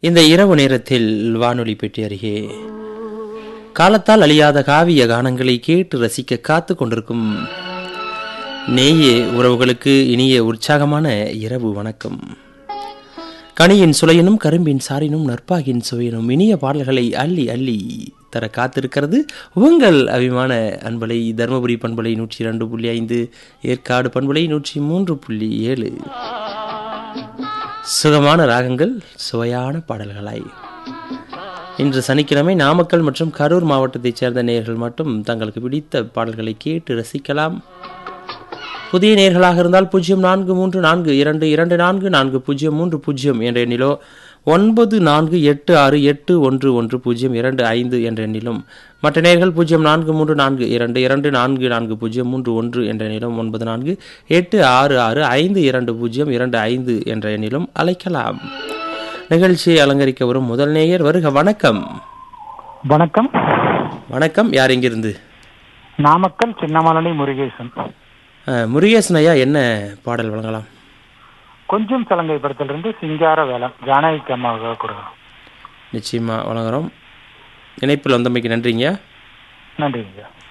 இந்த இரவு நேரத்தில் வானொலி பெட்டி அருகே காலத்தால் அழியாத காவிய கானங்களை கேட்டு ரசிக்க காத்து கொண்டிருக்கும் நேயே உறவுகளுக்கு இனிய உற்சாகமான இரவு வணக்கம் கனியின் சுளையினும் கரும்பின் சாரினும் நற்பாகின் சுவையினும் இனிய பாடல்களை அள்ளி அள்ளி தர காத்திருக்கிறது உங்கள் அபிமான அன்பலை தருமபுரி பண்பலை நூற்றி இரண்டு புள்ளி ஐந்து ஏற்காடு பண்பலை நூற்றி மூன்று புள்ளி ஏழு சுகமான ராகங்கள் சுவையான பாடல்களாய் இன்று சனிக்கிழமை நாமக்கல் மற்றும் கரூர் மாவட்டத்தைச் சேர்ந்த நேயர்கள் மட்டும் தங்களுக்கு பிடித்த பாடல்களை கேட்டு ரசிக்கலாம் புதிய நேர்களாக இருந்தால் பூஜ்ஜியம் நான்கு மூன்று நான்கு இரண்டு இரண்டு நான்கு நான்கு பூஜ்ஜியம் மூன்று பூஜ்ஜியம் என்ற எண்ணிலோ ஒன்பது நான்கு எட்டு ஆறு எட்டு ஒன்று ஒன்று பூஜ்ஜியம் இரண்டு ஐந்து என்ற எண்ணிலும் மற்ற நேர்கள் பூஜ்ஜியம் நான்கு மூன்று நான்கு இரண்டு இரண்டு நான்கு நான்கு பூஜ்ஜியம் மூன்று ஒன்று என்ற எண்ணிலும் ஒன்பது நான்கு எட்டு ஆறு ஆறு ஐந்து இரண்டு பூஜ்ஜியம் இரண்டு ஐந்து என்ற எண்ணிலும் அழைக்கலாம் நிகழ்ச்சியை அலங்கரிக்க வரும் முதல் நேயர் வருக வணக்கம் வணக்கம் வணக்கம் யார் எங்கிருந்து நாமக்கல் சின்னமலை முருகேசன் அஹ், முருகேசன் ஐயா என்ன பாடல் வழங்கலாம் கொஞ்சம் சலங்கை படத்திலிருந்து சிங்கார வேலம் ஜானகி அம்மாவுக்காக கொடுங்க நிச்சயமா வழங்குறோம் இணைப்பில் வந்தமைக்கு நன்றிங்க நன்றிங்க